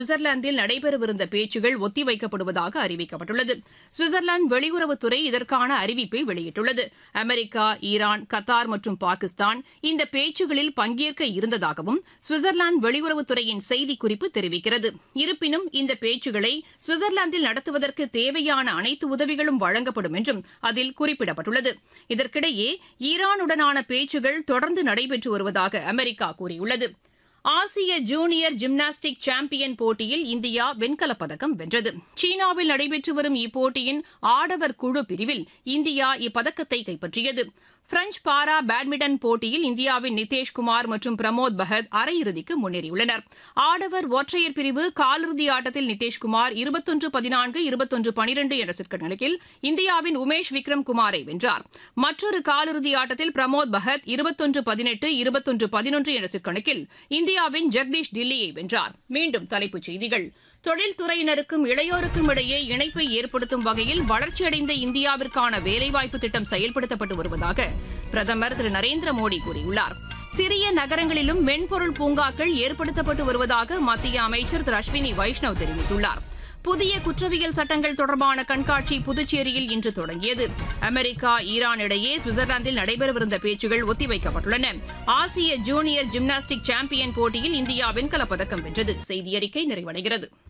சுவிட்சர்லாந்தில் நடைபெறவிருந்த பேச்சுகள் ஒத்திவைக்கப்படுவதாக அறிவிக்கப்பட்டுள்ளது சுவிட்சர்லாந்து வெளியுறவுத்துறை இதற்கான அறிவிப்பை வெளியிட்டுள்ளது அமெரிக்கா ஈரான் கத்தார் மற்றும் பாகிஸ்தான் இந்த பேச்சுகளில் பங்கேற்க இருந்ததாகவும் சுவிட்சர்லாந்து வெளியுறவுத்துறையின் செய்திக்குறிப்பு தெரிவிக்கிறது இருப்பினும் இந்த பேச்சுகளை சுவிட்சர்லாந்தில் நடத்துவதற்கு தேவையான அனைத்து உதவிகளும் வழங்கப்படும் என்றும் அதில் குறிப்பிடப்பட்டுள்ளது இதற்கிடையே ஈரானுடனான பேச்சுகள் தொடர்ந்து நடைபெற்று வருவதாக அமெரிக்கா கூறியுள்ளது ஆசிய ஜூனியர் ஜிம்னாஸ்டிக் சாம்பியன் போட்டியில் இந்தியா வெண்கலப் பதக்கம் வென்றது சீனாவில் நடைபெற்று வரும் இப்போட்டியின் ஆடவர் குழு பிரிவில் இந்தியா இப்பதக்கத்தை கைப்பற்றியது பிரெஞ்ச் பாரா பேட்மிண்டன் போட்டியில் இந்தியாவின் நிதேஷ்குமார் மற்றும் பிரமோத் பகத் அரையிறுதிக்கு முன்னேறியுள்ளனர் ஆடவர் ஒற்றையர் பிரிவு காலிறுதி ஆட்டத்தில் நிதேஷ்குமார் இருபத்தொன்று பதினான்கு இருபத்தொன்று பனிரெண்டு என்ற செட் கணக்கில் இந்தியாவின் உமேஷ் விக்ரம் குமாரை வென்றார் மற்றொரு காலிறுதி ஆட்டத்தில் பிரமோத் பகத் இருபத்தொன்று பதினெட்டு இருபத்தொன்று பதினொன்று என்ற செட் கணக்கில் இந்தியாவின் ஜெகதீஷ் தில்லியை வென்றார் மீண்டும் தலைப்புச் செய்திகள் தொழில்துறையினருக்கும் இளையோருக்கும் இடையே இணைப்பை ஏற்படுத்தும் வகையில் வளர்ச்சியடைந்த இந்தியாவிற்கான வேலைவாய்ப்பு திட்டம் செயல்படுத்தப்பட்டு வருவதாக பிரதமர் திரு நரேந்திர மோடி கூறியுள்ளார் சிறிய நகரங்களிலும் மென்பொருள் பூங்காக்கள் ஏற்படுத்தப்பட்டு வருவதாக மத்திய அமைச்சர் திரு அஸ்வினி வைஷ்ணவ் தெரிவித்துள்ளார் புதிய குற்றவியல் சட்டங்கள் தொடர்பான கண்காட்சி புதுச்சேரியில் இன்று தொடங்கியது அமெரிக்கா ஈரான் இடையே சுவிட்சர்லாந்தில் நடைபெறவிருந்த பேச்சுகள் ஒத்திவைக்கப்பட்டுள்ளன ஆசிய ஜூனியர் ஜிம்னாஸ்டிக் சாம்பியன் போட்டியில் இந்தியா வெண்கலப் பதக்கம் வென்றது செய்தியறிக்கை நிறைவடைகிறது